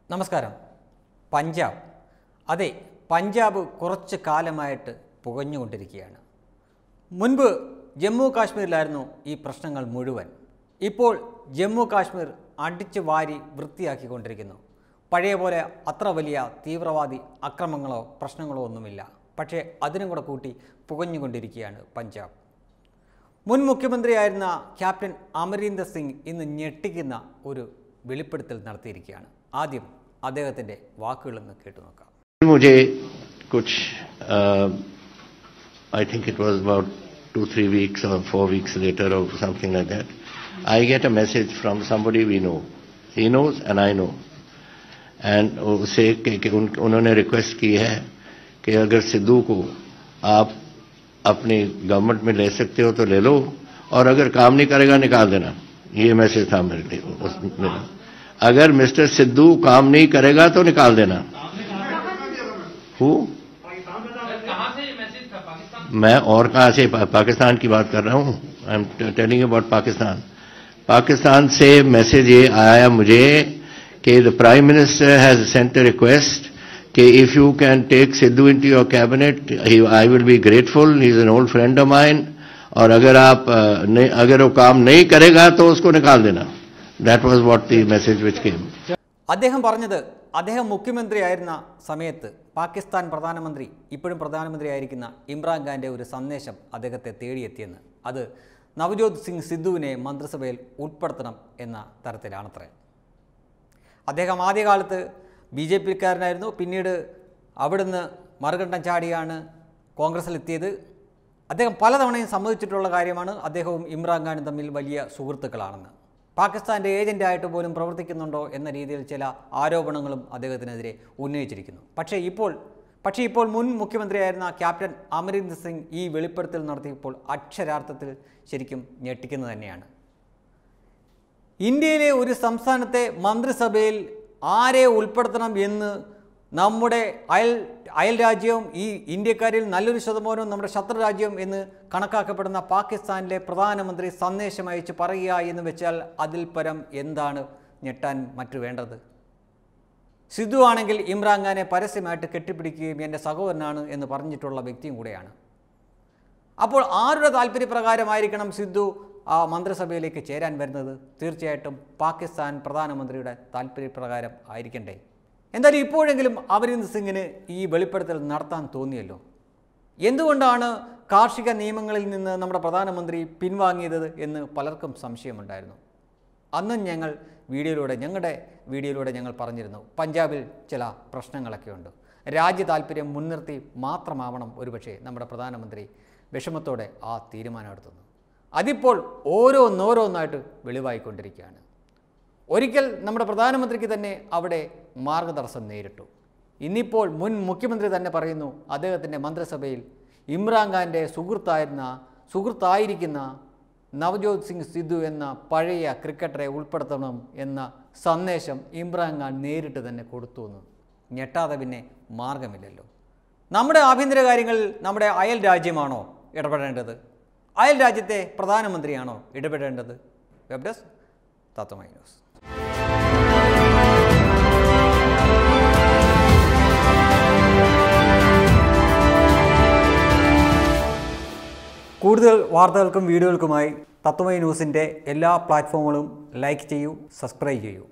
നമസ്കാരം പഞ്ചാബ് അതെ പഞ്ചാബ് കുറച്ച് കാലമായിട്ട് പുകഞ്ഞുകൊണ്ടിരിക്കുകയാണ് മുൻപ് ജമ്മു കാശ്മീരിലായിരുന്നു ഈ പ്രശ്നങ്ങൾ മുഴുവൻ ഇപ്പോൾ ജമ്മു കാശ്മീർ അടിച്ചു വാരി വൃത്തിയാക്കിക്കൊണ്ടിരിക്കുന്നു പഴയ പോലെ അത്ര വലിയ തീവ്രവാദി അക്രമങ്ങളോ പ്രശ്നങ്ങളോ ഒന്നുമില്ല പക്ഷേ അതിനും കൂടെ കൂട്ടി പുകഞ്ഞുകൊണ്ടിരിക്കുകയാണ് പഞ്ചാബ് മുൻ മുഖ്യമന്ത്രിയായിരുന്ന ക്യാപ്റ്റൻ അമരീന്ദർ സിംഗ് ഇന്ന് ഞെട്ടിക്കുന്ന ഒരു വെളിപ്പെടുത്തൽ നടത്തിയിരിക്കുകയാണ് ആദ്യം അദ്ദേഹത്തിൻ്റെ വാക്കുകളൊന്ന് കേട്ടു നോക്കാം मुझे कुछ I think it was about two three weeks और फोर वीक्स लेटर और something like that I get a message from somebody we know he knows and I know and उसे कि, कि उन, उन्होंने रिक्वेस्ट की है कि अगर सिद्धू को आप अपनी गवर्नमेंट में ले सकते हो तो ले लो और अगर काम नहीं करेगा निकाल देना ये मैसेज था मेरे लिए उस मेरा अगर मिस्टर सिद्धू काम नहीं करेगा तो निकाल देना हु कहाँ से ये मैसेज था पाकिस्तान मैं और कहाँ से पा, पाकिस्तान की बात कर रहा हूँ I am telling about Pakistan Pakistan से मैसेज ये आया मुझे कि the prime minister has sent a request कि if you can take Sidhu into your cabinet I will be grateful he is an old friend of mine और अगर आप अ, नहीं, अगर वो काम नहीं करेगा तो उसको निकाल देना that was what the message which came അദ്ദേഹം പറഞ്ഞത് അദ്ദേഹം മുഖ്യമന്ത്രിയായിരുന്ന സമയത്ത് പാകിസ്ഥാൻ പ്രധാനമന്ത്രി ഇപ്പോഴും പ്രധാനമന്ത്രിയായിരിക്കുന്ന ഇമ്രാൻഖാൻ്റെ ഒരു സന്ദേശം അദ്ദേഹത്തെ തേടിയെത്തിയെന്ന് അത് നവജോത് സിംഗ് സിദ്ധുവിനെ മന്ത്രിസഭയിൽ ഉൾപ്പെടുത്തണം എന്ന തരത്തിലാണത്രേ അദ്ദേഹം ആദ്യകാലത്ത് ബി ജെ പിക്കാരനായിരുന്നു പിന്നീട് അവിടുന്ന് മറുകണ്ഠം ചാടിയാണ് കോൺഗ്രസ്സിലെത്തിയത് അദ്ദേഹം പലതവണയും സമ്മതിച്ചിട്ടുള്ള കാര്യമാണ് അദ്ദേഹവും ഇമ്രാൻഖാനും തമ്മിൽ വലിയ സുഹൃത്തുക്കളാണെന്ന് പാകിസ്ഥാൻ്റെ ഏജൻ്റായിട്ട് പോലും പ്രവർത്തിക്കുന്നുണ്ടോ എന്ന രീതിയിൽ ചില ആരോപണങ്ങളും അദ്ദേഹത്തിനെതിരെ ഉന്നയിച്ചിരിക്കുന്നു പക്ഷേ ഇപ്പോൾ പക്ഷേ ഇപ്പോൾ മുൻ മുഖ്യമന്ത്രിയായിരുന്ന ക്യാപ്റ്റൻ അമരീന്ദർ സിംഗ് ഈ വെളിപ്പെടുത്തൽ നടത്തിയപ്പോൾ അക്ഷരാർത്ഥത്തിൽ ശരിക്കും ഞെട്ടിക്കുന്നത് തന്നെയാണ് ഇന്ത്യയിലെ ഒരു സംസ്ഥാനത്തെ മന്ത്രിസഭയിൽ ആരെ ഉൾപ്പെടുത്തണം എന്ന് നമ്മുടെ അയൽ അയൽ രാജ്യവും ഈ ഇന്ത്യക്കാരിൽ നല്ലൊരു ശതമാനവും നമ്മുടെ ശത്രു രാജ്യം എന്ന് കണക്കാക്കപ്പെടുന്ന പാകിസ്ഥാനിലെ പ്രധാനമന്ത്രി സന്ദേശം അയച്ച് പറയുക എന്ന് വെച്ചാൽ അതിൽ പരം എന്താണ് ഞെട്ടാൻ മറ്റു വേണ്ടത് സിദ്ധു ആണെങ്കിൽ ഇമ്രാൻഖാനെ പരസ്യമായിട്ട് കെട്ടിപ്പിടിക്കുകയും എൻ്റെ സഹോദരനാണ് എന്ന് പറഞ്ഞിട്ടുള്ള വ്യക്തിയും കൂടെയാണ് അപ്പോൾ ആരുടെ താല്പര്യപ്രകാരമായിരിക്കണം സിദ്ധു ആ മന്ത്രിസഭയിലേക്ക് ചേരാൻ വരുന്നത് തീർച്ചയായിട്ടും പാകിസ്ഥാൻ പ്രധാനമന്ത്രിയുടെ താല്പര്യപ്രകാരം ആയിരിക്കണ്ടേ എന്തായാലും ഇപ്പോഴെങ്കിലും അമരീന്ദർ സിംഗിന് ഈ വെളിപ്പെടുത്തൽ നടത്താൻ തോന്നിയല്ലോ എന്തുകൊണ്ടാണ് കാർഷിക നിയമങ്ങളിൽ നിന്ന് നമ്മുടെ പ്രധാനമന്ത്രി പിൻവാങ്ങിയത് എന്ന് പലർക്കും സംശയമുണ്ടായിരുന്നു അന്നും ഞങ്ങൾ വീഡിയോയിലൂടെ ഞങ്ങളുടെ വീഡിയോയിലൂടെ ഞങ്ങൾ പറഞ്ഞിരുന്നു പഞ്ചാബിൽ ചില പ്രശ്നങ്ങളൊക്കെ ഉണ്ട് രാജ്യ താല്പര്യം മുൻനിർത്തി മാത്രമാവണം ഒരുപക്ഷെ നമ്മുടെ പ്രധാനമന്ത്രി വിഷമത്തോടെ ആ തീരുമാനമെടുത്തത് അതിപ്പോൾ ഓരോന്നോരോന്നായിട്ട് വെളിവായിക്കൊണ്ടിരിക്കുകയാണ് ഒരിക്കൽ നമ്മുടെ പ്രധാനമന്ത്രിക്ക് തന്നെ അവിടെ മാർഗതടസ്സം നേരിട്ടു ഇന്നിപ്പോൾ മുൻ മുഖ്യമന്ത്രി തന്നെ പറയുന്നു അദ്ദേഹത്തിൻ്റെ മന്ത്രിസഭയിൽ ഇമ്രാൻഖാൻ്റെ സുഹൃത്തായിരുന്ന സുഹൃത്തായിരിക്കുന്ന നവജോത് സിംഗ് സിദ്ധു എന്ന പഴയ ക്രിക്കറ്ററെ ഉൾപ്പെടുത്തണം എന്ന സന്ദേശം ഇമ്രാൻഖാൻ നേരിട്ട് തന്നെ കൊടുത്തു എന്ന് ഞെട്ടാതെ പിന്നെ മാർഗമില്ലല്ലോ നമ്മുടെ ആഭ്യന്തര കാര്യങ്ങളിൽ നമ്മുടെ അയൽ രാജ്യമാണോ ഇടപെടേണ്ടത് അയൽ രാജ്യത്തെ പ്രധാനമന്ത്രിയാണോ ഇടപെടേണ്ടത് വെബ് ഡെസ്ക് തത്വമൈ ന്യൂസ് കൂടുതൽ വാർത്തകൾക്കും വീഡിയോകൾക്കുമായി തത്വമൈ ന്യൂസിൻ്റെ എല്ലാ പ്ലാറ്റ്ഫോമുകളും ലൈക്ക് ചെയ്യൂ സബ്സ്ക്രൈബ് ചെയ്യൂ